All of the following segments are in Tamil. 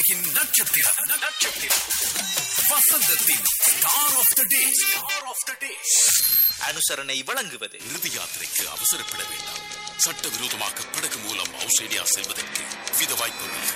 உலகின் நட்சத்திரம் நட்சத்திரம் வசந்தத்தின் star of the day star of the day அனுசரணை வழங்குவது இறுதி யாத்திரைக்கு அவசரப்பட வேண்டாம் சட்டவிரோதமாக படகு மூலம் ஆஸ்திரேலியா செல்வதற்கு வித வாய்ப்புகள்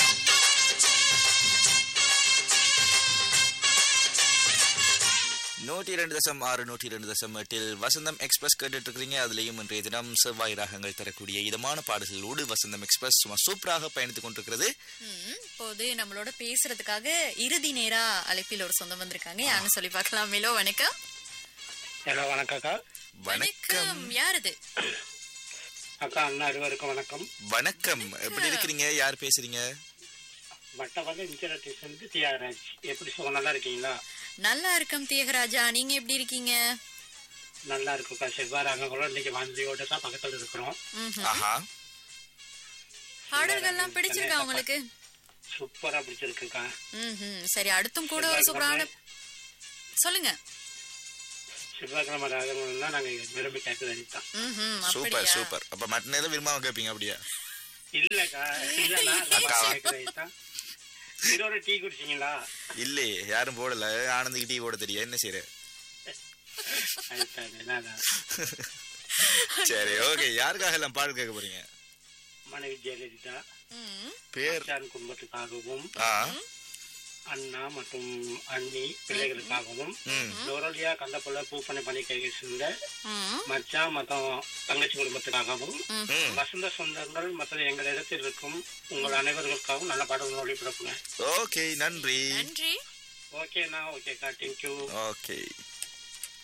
நூற்றி இரண்டு தசம் ஆறு நூற்றி இரண்டு தசம் எட்டில் வசந்தம் எக்ஸ்பிரஸ் கேட்டுட்டு இருக்கிறீங்க அதுலேயும் இன்றைய தினம் செவ்வாய் ராகங்கள் தரக்கூடிய இதமான பாடல்களோடு வசந்தம் எக்ஸ்பிரஸ் சும்மா சூப்பராக பயணித்துக் கொண்டிருக்கிறது ம், இப்போது நம்மளோட பேசுறதுக்காக இறுதி நேரா அழைப்பில் ஒரு சொந்தம் வந்திருக்காங்க யாருன்னு சொல்லி பார்க்கலாம் மிலோ வணக்கம் ஹலோ வணக்கம் அக்கா வணக்கம் யாரது அக்கா அண்ணா இருவருக்கும் வணக்கம் வணக்கம் எப்படி இருக்கிறீங்க யார் பேசுறீங்க வட்டவங்க இன்சூரன்ஸ் தியாகராஜ் எப்படி சுகம் நல்லா இருக்கீங்களா நல்லா இருக்கும் தியகராஜா நீங்க எப்படி இருக்கீங்க நல்லா இருக்குக்கா செவ்வாய் அங்க கூட இன்னைக்கு வந்தியோட தான் பக்கத்துல இருக்கிறோம் ம்ஹும். ஆஹா பாடல்கள்லாம் பிடிச்சிருக்கா உங்களுக்கு சூப்பரா பிடிச்சிருக்குக்கா ம்ஹும். சரி அடுத்தும் கூட ஒரு சூப்பரான சொல்லுங்க செவ்வாய்க்கிழமை ராகங்கள்லாம் நாங்க விரும்பி கேட்கறது தான் ம்ஹும். சூப்பர் அப்படியா? சூப்பர் அப்ப மற்ற நேரம் விரும்பாம கேட்பீங்க அப்படியா இல்லக்கா இல்லண்ணா கேட்கறது தான் இதோட டீ குடிச்சீங்களா இல்லையே யாரும் போடல ஆனந்திக்கு டீ போட தெரியும் என்ன செய்யற அதுதான், என்னண்ணா. சரி ஓகே யாருக்காக எல்லாம் பாடல் கேட்க போறீங்க மனைவி ஜெயலலிதா ம். பேர் மச்சான் குடும்பத்துக்காகவும் ஆ அண்ணா மற்றும் அண்ணி பிள்ளைகளுக்காகவும் ம் லோரலியா கந்தப்புள்ள பூப்பனை பணி கைகள் சேர்ந்த ம். மச்சான் மற்றும் தங்கச்சி குடும்பத்துக்காகவும் ம் வசந்த சொந்தங்கள் மற்றும் எங்கள் இடத்தில் இருக்கும் உங்கள் அனைவருக்காகவும் நல்ல பாடல்கள் ஒளிபரப்புங்க ஓகே நன்றி நன்றி ஓகேண்ணா ஓகேக்கா தேங்க்யூ ஓகே